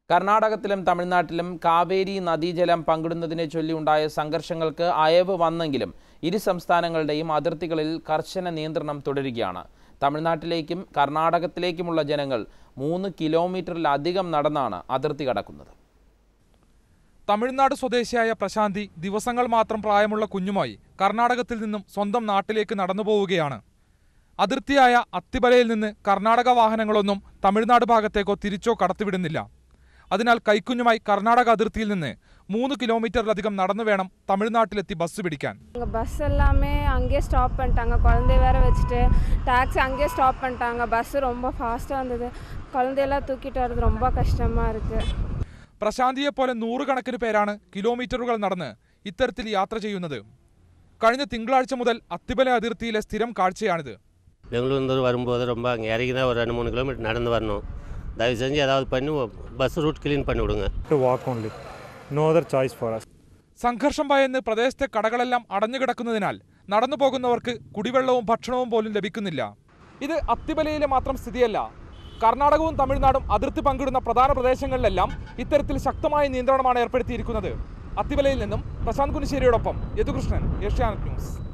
കർണാടകത്തിലും തമിഴ്നാട്ടിലും കാവേരി നദീജലം പങ്കിടുന്നതിനെ ചൊല്ലി ഉണ്ടായ സംഘർഷങ്ങൾക്ക് അയവ് വന്നെങ്കിലും ഇരു സംസ്ഥാനങ്ങളുടെയും അതിർത്തികളിൽ കർശന നിയന്ത്രണം തുടരുകയാണ് തമിഴ്നാട്ടിലേക്കും കർണാടകത്തിലേക്കുമുള്ള ജനങ്ങൾ മൂന്ന് കിലോമീറ്ററിലധികം നടന്നാണ് അതിർത്തി കടക്കുന്നത് തമിഴ്നാട് സ്വദേശിയായ പ്രശാന്തി ദിവസങ്ങൾ മാത്രം പ്രായമുള്ള കുഞ്ഞുമായി കർണാടകത്തിൽ നിന്നും സ്വന്തം നാട്ടിലേക്ക് നടന്നു പോവുകയാണ് അതിർത്തിയായ അത്തിബലയിൽ നിന്ന് കർണാടക വാഹനങ്ങളൊന്നും തമിഴ്നാട് ഭാഗത്തേക്കോ തിരിച്ചോ കടത്തിവിടുന്നില്ല അതിനാൽ കൈക്കുഞ്ഞുമായി കർണാടക അതിർത്തിയിൽ നിന്ന് മൂന്ന് കിലോമീറ്ററിലധികം நடந்து വേണം തമിഴ്നാട്ടിലെത്തി ബസ് പിടിക്കാൻ அங்கே பஸ் எல்லாமே அங்கேயே ஸ்டாப் பண்ணிட்டாங்க குழந்தைய வேற வச்சுட்டு டாக்ஸி அங்கேயே ஸ்டாப் பண்ணிட்டாங்க பஸ் ரொம்ப ஃபாஸ்ட்டாக இருந்தது குழந்தையெல்லாம் தூக்கிட்டு வர்றது ரொம்ப கஷ்டமாக இருக்குது പ്രശാന്തിയെപ്പോലെ നൂറുകണക്കിന് പേരാണ് കിലോമീറ്ററുകൾ നടന്ന് ഇത്തരത്തിൽ യാത്ര ചെയ്യുന്നത് കഴിഞ്ഞ തിങ്കളാഴ്ച മുതൽ അത്തിബല അതിർത്തിയിലെ സ്ഥിരം കാഴ്ചയാണിത് பெங்களூர்லேருந்து வரும்போது ரொம்ப அங்கே இறங்கி தான் ஒரு ரெண்டு மூணு கிலோமீட்டர் நடந்து வரணும் தயவு செஞ்சு ஏதாவது பண்ணி பஸ் ரூட் க்ளீன் பண்ணி விடுங்க to walk only. No other choice for us. സംഘർഷം ഭയന്ന് പ്രദേശത്തെ കടകളെല്ലാം അടഞ്ഞുകിടക്കുന്നതിനാൽ നടന്നു പോകുന്നവർക്ക് കുടിവെള്ളവും ഭക്ഷണവും പോലും ലഭിക്കുന്നില്ല ഇത് അത്തിബലയിലെ മാത്രം സ്ഥിതിയല്ല കർണാടകവും തമിഴ്നാടും അതിർത്തി പങ്കിടുന്ന പ്രധാന പ്രദേശങ്ങളിലെല്ലാം ഇത്തരത്തിൽ ശക്തമായ നിയന്ത്രണമാണ് ഏർപ്പെടുത്തിയിരിക്കുന്നത് അത്തിബലയിൽ നിന്നും പ്രശാന്ത് കുനിശ്ശേരിയോടൊപ്പം യദുകൃഷ്ണൻ ഏഷ്യാനെറ്റ് ന്യൂസ്